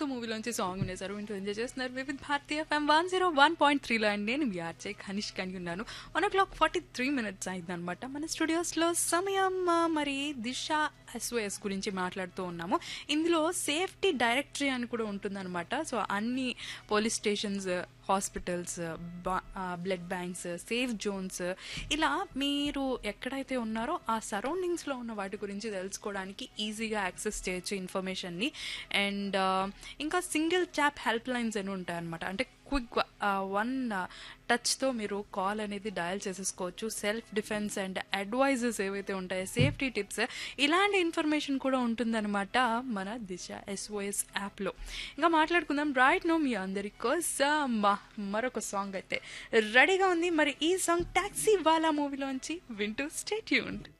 మూవీలోంచి song ఉండేసారు వింటూ enjoy చేస్తున్నారు వివిధ్ భారతీయ FM one zero one point త్రీలో అండి నేను మీ ఆర్జే ఖనిష్ కలిగి ఉన్నాను one o'clock forty three minutes అయింది అనమాట మన స్టూడియోస్లో సమయం ఆ, మరి దిశ ఎస్ఓఎస్ గురించి మాట్లాడుతూ ఉన్నాము ఇందులో సేఫ్టీ డైరెక్టరీ అని కూడా ఉంటుందన్నమాట సో అన్ని police stations hospitals blood banks safe zones ఇలా మీరు ఎక్కడైతే ఉన్నారో ఆ సరౌండింగ్స్లో ఉన్న వాటి గురించి తెలుసుకోవడానికి ఈజీగా యాక్సెస్ చేయొచ్చు ఇన్ఫర్మేషన్ని అండ్ ఇంకా సింగిల్ ట్యాప్ హెల్ప్ లైన్స్ అని ఉంటాయి అనమాట అంటే క్విక్ వన్ టచ్తో మీరు కాల్ అనేది డయల్ చేసేసుకోవచ్చు సెల్ఫ్ డిఫెన్స్ అండ్ అడ్వైజెస్ ఏవైతే ఉంటాయో సేఫ్టీ టిప్స్ ఇలాంటి ఇన్ఫర్మేషన్ కూడా ఉంటుందన్నమాట మన దిశ ఎస్ఓఎస్ యాప్లో ఇంకా మాట్లాడుకుందాం రైట్ నో మీ అందరి కోసం మరొక సాంగ్ అయితే రెడీగా ఉంది మరి ఈ సాంగ్ టాక్సీ వాలా మూవీలోంచి వింటూ స్టేట్యూన్డ్